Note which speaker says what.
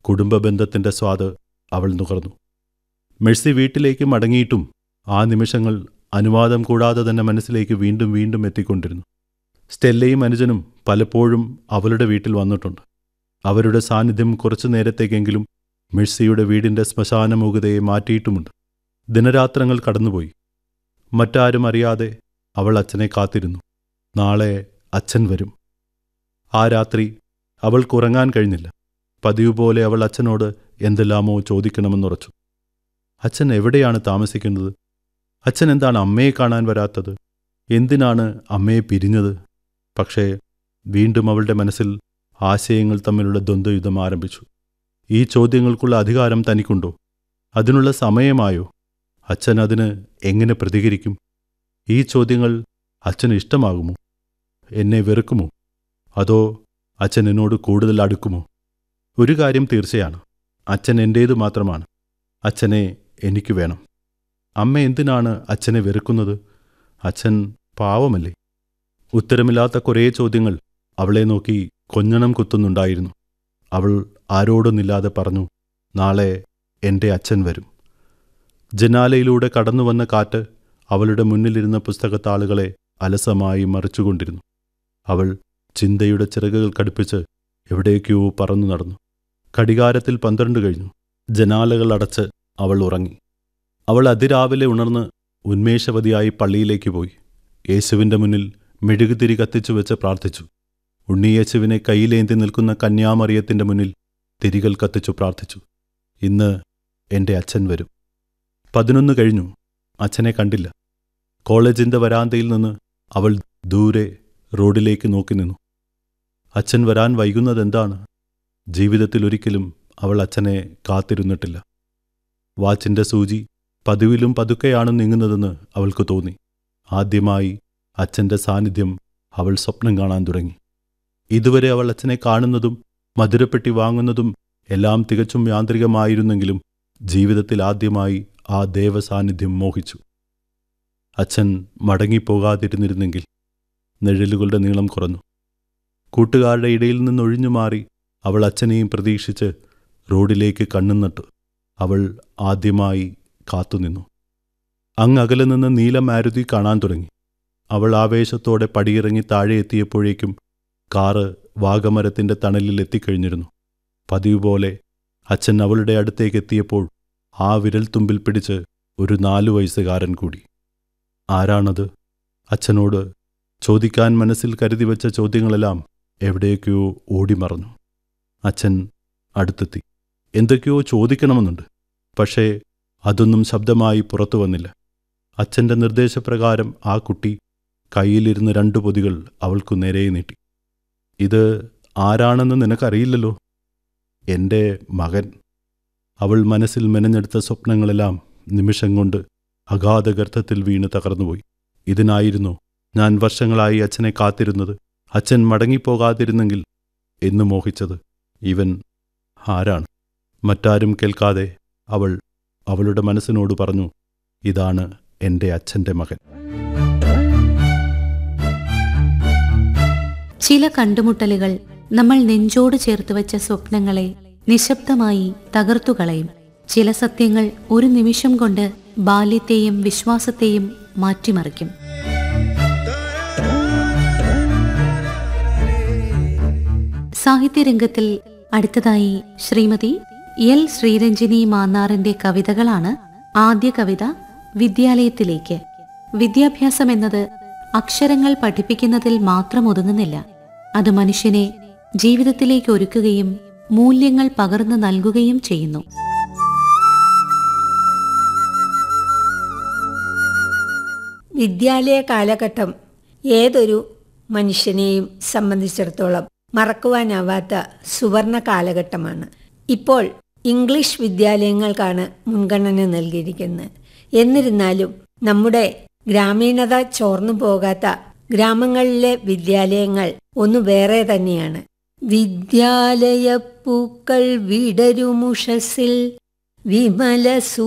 Speaker 1: കുടുംബ ബന്ധത്തിന്റെ സ്വാദ് അവൾ നുകർന്നു മെഴ്സി വീട്ടിലേക്ക് മടങ്ങിയിട്ടും ആ നിമിഷങ്ങൾ അനുവാദം കൂടാതെ തന്നെ മനസ്സിലേക്ക് വീണ്ടും വീണ്ടും എത്തിക്കൊണ്ടിരുന്നു സ്റ്റെല്ലയും അനുജനും പലപ്പോഴും അവളുടെ വീട്ടിൽ വന്നിട്ടുണ്ട് അവരുടെ സാന്നിധ്യം കുറച്ചു നേരത്തേക്കെങ്കിലും മെഴ്സിയുടെ വീടിന്റെ ശ്മശാനമൂകതയെ മാറ്റിയിട്ടുമുണ്ട് ദിനരാത്രങ്ങൾ കടന്നുപോയി മറ്റാരും അറിയാതെ അവൾ അച്ഛനെ കാത്തിരുന്നു നാളെ അച്ഛൻ വരും ആ രാത്രി അവൾക്ക് ഉറങ്ങാൻ കഴിഞ്ഞില്ല പതിവ് പോലെ അവൾ അച്ഛനോട് എന്തെല്ലാമോ ചോദിക്കണമെന്നുറച്ചു അച്ഛൻ എവിടെയാണ് താമസിക്കുന്നത് അച്ഛൻ എന്താണ് അമ്മയെ കാണാൻ വരാത്തത് എന്തിനാണ് അമ്മയെ പിരിഞ്ഞത് പക്ഷേ വീണ്ടും അവളുടെ മനസ്സിൽ ആശയങ്ങൾ തമ്മിലുള്ള ദ്വന്ദ്വയുദ്ധം ആരംഭിച്ചു ഈ ചോദ്യങ്ങൾക്കുള്ള അധികാരം തനിക്കുണ്ടോ അതിനുള്ള സമയമായോ അച്ഛൻ അതിന് എങ്ങനെ പ്രതികരിക്കും ഈ ചോദ്യങ്ങൾ അച്ഛന് ഇഷ്ടമാകുമോ എന്നെ വെറുക്കുമോ അതോ അച്ഛൻ എന്നോട് കൂടുതൽ അടുക്കുമോ ഒരു കാര്യം തീർച്ചയാണ് അച്ഛൻ എൻ്റേതു മാത്രമാണ് അച്ഛനെ എനിക്ക് വേണം അമ്മ എന്തിനാണ് അച്ഛനെ വെറുക്കുന്നത് അച്ഛൻ പാവമല്ലേ ഉത്തരമില്ലാത്ത കുറേ ചോദ്യങ്ങൾ അവളെ നോക്കി കൊഞ്ഞണം കുത്തുന്നുണ്ടായിരുന്നു അവൾ ആരോടൊന്നില്ലാതെ പറഞ്ഞു നാളെ എൻ്റെ അച്ഛൻ വരും ജനാലയിലൂടെ കടന്നുവന്ന കാറ്റ് അവളുടെ മുന്നിലിരുന്ന പുസ്തകത്താളുകളെ അലസമായി മറിച്ചുകൊണ്ടിരുന്നു അവൾ ചിന്തയുടെ ചിറകുകൾ കടുപ്പിച്ച് എവിടേക്കോ പറന്നു നടന്നു ഘടികാരത്തിൽ പന്ത്രണ്ട് കഴിഞ്ഞു ജനാലകൾ അടച്ച് അവൾ ഉറങ്ങി അവൾ അതിരാവിലെ ഉണർന്ന് ഉന്മേഷവതിയായി പള്ളിയിലേക്ക് പോയി യേശുവിൻ്റെ മുന്നിൽ മെഴുകുതിരി കത്തിച്ചു വെച്ച് പ്രാർത്ഥിച്ചു ഉണ്ണിയേശുവിനെ കയ്യിലേന്തി നിൽക്കുന്ന കന്യാമറിയത്തിൻ്റെ മുന്നിൽ തിരികൾ കത്തിച്ചു പ്രാർത്ഥിച്ചു ഇന്ന് എൻ്റെ അച്ഛൻ വരും പതിനൊന്ന് കഴിഞ്ഞു അച്ഛനെ കണ്ടില്ല കോളേജിൻ്റെ വരാന്തയിൽ നിന്ന് അവൾ ദൂരെ റോഡിലേക്ക് നോക്കി നിന്നു അച്ഛൻ വരാൻ വൈകുന്നതെന്താണ് ജീവിതത്തിൽ ഒരിക്കലും അവൾ അച്ഛനെ കാത്തിരുന്നിട്ടില്ല വാച്ചിൻ്റെ സൂചി പതിവിലും പതുക്കെയാണ് നീങ്ങുന്നതെന്ന് അവൾക്ക് തോന്നി ആദ്യമായി അച്ഛൻ്റെ സാന്നിധ്യം അവൾ സ്വപ്നം കാണാൻ തുടങ്ങി ഇതുവരെ അവൾ അച്ഛനെ കാണുന്നതും മധുരപ്പെട്ടി വാങ്ങുന്നതും എല്ലാം തികച്ചും യാന്ത്രികമായിരുന്നെങ്കിലും ജീവിതത്തിൽ ആദ്യമായി ആ ദേവസാന്നിധ്യം മോഹിച്ചു അച്ഛൻ മടങ്ങിപ്പോകാതിരുന്നിരുന്നെങ്കിൽ നിഴലുകളുടെ നീളം കുറഞ്ഞു കൂട്ടുകാരുടെ ഇടയിൽ നിന്നൊഴിഞ്ഞു മാറി അവൾ അച്ഛനെയും പ്രതീക്ഷിച്ച് റോഡിലേക്ക് കണ്ണും നട്ടു അവൾ ആദ്യമായി കാത്തുനിന്നു അങ്ങകലെ നിന്ന് നീലമാരുതി കാണാൻ തുടങ്ങി അവൾ ആവേശത്തോടെ പടിയിറങ്ങി താഴെ എത്തിയപ്പോഴേക്കും കാറ് വാഗമരത്തിന്റെ തണലിൽ എത്തിക്കഴിഞ്ഞിരുന്നു പതിവ് പോലെ അച്ഛൻ അവളുടെ അടുത്തേക്ക് എത്തിയപ്പോൾ ആ വിരൽത്തുമ്പിൽ പിടിച്ച് ഒരു നാലു വയസ്സുകാരൻ കൂടി ആരാണത് അച്ഛനോട് ചോദിക്കാൻ മനസ്സിൽ കരുതി വെച്ച ചോദ്യങ്ങളെല്ലാം എവിടേക്കോ ഓടിമറഞ്ഞു അച്ഛൻ അടുത്തെത്തി എന്തൊക്കെയോ ചോദിക്കണമെന്നുണ്ട് പക്ഷേ അതൊന്നും ശബ്ദമായി പുറത്തു വന്നില്ല അച്ഛൻ്റെ നിർദ്ദേശപ്രകാരം ആ കുട്ടി കയ്യിലിരുന്ന് രണ്ടു പൊതികൾ അവൾക്കു നേരെ നീട്ടി ഇത് ആരാണെന്ന് നിനക്കറിയില്ലല്ലോ എൻ്റെ മകൻ അവൾ മനസ്സിൽ മെനഞ്ഞെടുത്ത സ്വപ്നങ്ങളെല്ലാം നിമിഷം കൊണ്ട് അഗാധഗർത്തത്തിൽ വീണ് തകർന്നുപോയി ഇതിനായിരുന്നു ഞാൻ വർഷങ്ങളായി അച്ഛനെ കാത്തിരുന്നത് അച്ഛൻ മടങ്ങിപ്പോകാതിരുന്നെങ്കിൽ എന്ന് മോഹിച്ചത് ഇവൻ ആരാണ് മറ്റാരും കേൾക്കാതെ അവൾ അവളുടെ മനസ്സിനോട് പറഞ്ഞു ഇതാണ് എൻ്റെ അച്ഛൻ്റെ മകൻ
Speaker 2: ചില കണ്ടുമുട്ടലുകൾ നമ്മൾ നെഞ്ചോട് ചേർത്ത് വെച്ച സ്വപ്നങ്ങളെ നിശബ്ദമായി തകർത്തുകളയും ചില സത്യങ്ങൾ ഒരു നിമിഷം കൊണ്ട് ബാല്യത്തെയും വിശ്വാസത്തെയും മാറ്റിമറിക്കും സാഹിത്യരംഗത്തിൽ അടുത്തതായി ശ്രീമതി എൽ ശ്രീരഞ്ജിനി മാന്നാറിന്റെ കവിതകളാണ് ആദ്യ കവിത വിദ്യാലയത്തിലേക്ക് വിദ്യാഭ്യാസം എന്നത് അക്ഷരങ്ങൾ പഠിപ്പിക്കുന്നതിൽ മാത്രം ഒതുങ്ങുന്നില്ല അത് മനുഷ്യനെ ജീവിതത്തിലേക്ക് ഒരുക്കുകയും മൂല്യങ്ങൾ പകർന്നു നൽകുകയും ചെയ്യുന്നു
Speaker 3: വിദ്യാലയ കാലഘട്ടം ഏതൊരു മനുഷ്യനെയും സംബന്ധിച്ചിടത്തോളം മറക്കുവാനാവാത്ത സുവർണ കാലഘട്ടമാണ് ഇപ്പോൾ ഇംഗ്ലീഷ് വിദ്യാലയങ്ങൾക്കാണ് മുൻഗണന നൽകിയിരിക്കുന്നത് എന്നിരുന്നാലും നമ്മുടെ ഗ്രാമീണത ചോർന്നു പോകാത്ത ഗ്രാമങ്ങളിലെ വിദ്യാലയങ്ങൾ ഒന്ന് വേറെ തന്നെയാണ് വിദ്യാലയ പൂക്കൾ വിടരുമുഷസിൽ വിമല